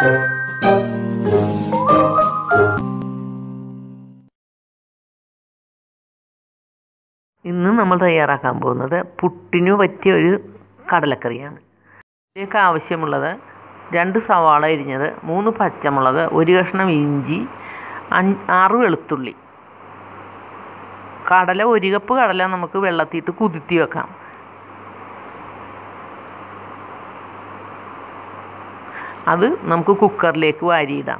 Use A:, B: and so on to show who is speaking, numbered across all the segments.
A: ഇന്ന് നമ്മൾ തയ്യാറാക്കാൻ പോകുന്നത് പുട്ടിനു പറ്റിയ ഒരു കടലക്കറിയാണ് ഇതിലേക്ക് ആവശ്യമുള്ളത് രണ്ട് സവാള അരിഞ്ഞത് മൂന്ന് പച്ചമുളക് ഒരു കഷ്ണം ഇഞ്ചി അഞ്ച് ആറ് വെളുത്തുള്ളി കടല ഒരു കപ്പ് കടല നമുക്ക് വെള്ളത്തിയിട്ട് കുതിർത്തി വെക്കാം അത് നമുക്ക് കുക്കറിലേക്ക് വാരിയിടാം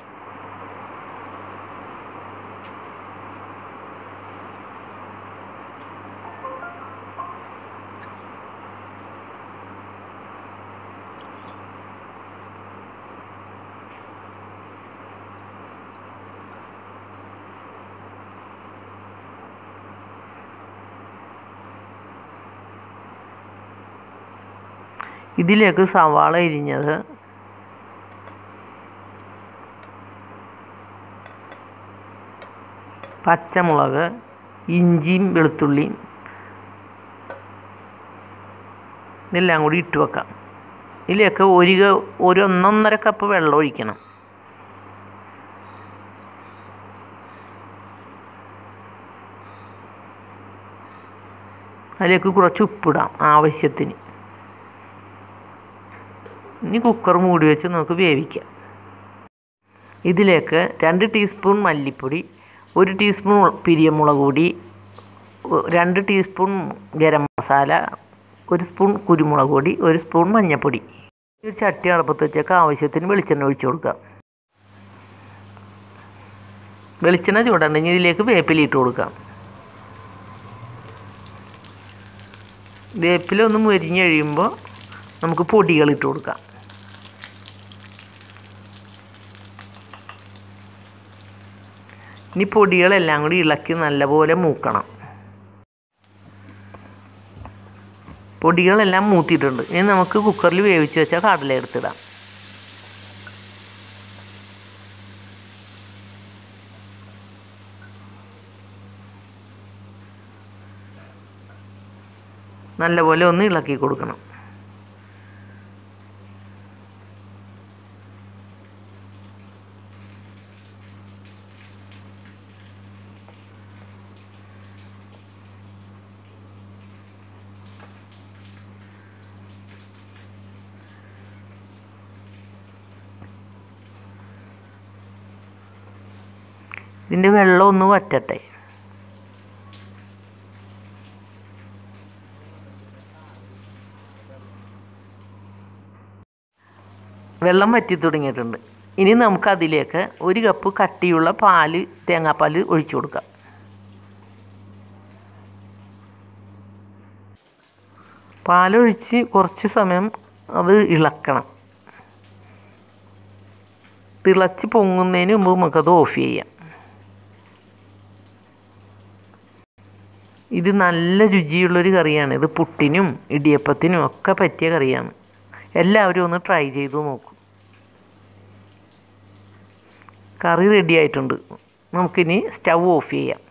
A: ഇതിലേക്ക് സവാള അരിഞ്ഞത് പച്ചമുളക് ഇഞ്ചിയും വെളുത്തുള്ളിയും ഇതെല്ലാം കൂടി ഇട്ട് വെക്കാം ഇതിലേക്ക് ഒരു ക- ഒരു ഒന്നൊന്നര കപ്പ് വെള്ളം ഒഴിക്കണം അതിലേക്ക് കുറച്ച് ഉപ്പിടാം ആവശ്യത്തിന് ഇനി കുക്കർ മൂടി വെച്ച് നമുക്ക് വേവിക്കാം ഇതിലേക്ക് രണ്ട് ടീസ്പൂൺ മല്ലിപ്പൊടി ഒരു ടീസ്പൂൺ പിരിയമുളക് പൊടി ഒ- രണ്ട് ടീസ്പൂൺ ഗരം മസാല ഒരു സ്പൂൺ കുരുമുളക് പൊടി ഒരു സ്പൂൺ മഞ്ഞൾപ്പൊടി ഒരു ചട്ടി അടപ്പത്ത് വെച്ചേക്ക് ആവശ്യത്തിന് വെളിച്ചെണ്ണ ഒഴിച്ചു കൊടുക്കാം വെളിച്ചെണ്ണ ചൂടുണ്ടെങ്കിൽ ഇതിലേക്ക് വേപ്പില ഇട്ട് കൊടുക്കാം വേപ്പില ഒന്ന് മുരിഞ്ഞ് കഴിയുമ്പോൾ നമുക്ക് പൊടികൾ ഇട്ട് കൊടുക്കാം ഇനി പൊടികളെല്ലാം കൂടി ഇളക്കി നല്ലപോലെ മൂക്കണം പൊടികളെല്ലാം മൂത്തിയിട്ടുണ്ട് ഇനി നമുക്ക് കുക്കറിൽ വേവിച്ച് വെച്ച കടല എടുത്തിടാം നല്ലപോലെ ഒന്ന് ഇളക്കി കൊടുക്കണം ഇതിൻ്റെ വെള്ളം ഒന്ന് വറ്റട്ടെ വെള്ളം വറ്റി തുടങ്ങിയിട്ടുണ്ട് ഇനി നമുക്ക് അതിലേക്ക് ഒരു കപ്പ് കട്ടിയുള്ള പാല് തേങ്ങാപ്പാൽ ഒഴിച്ചു കൊടുക്കാം പാലൊഴിച്ച് കുറച്ച് സമയം അത് ഇളക്കണം തിളച്ച് പൊങ്ങുന്നതിന് മുമ്പ് നമുക്കത് ഓഫ് ചെയ്യാം ഇത് നല്ല രുചിയുള്ളൊരു കറിയാണ് ഇത് പുട്ടിനും ഇടിയപ്പത്തിനും ഒക്കെ പറ്റിയ കറിയാണ് എല്ലാവരും ഒന്ന് ട്രൈ ചെയ്തു നോക്കൂ കറി റെഡി ആയിട്ടുണ്ട് നമുക്കിനി സ്റ്റൗ ഓഫ് ചെയ്യാം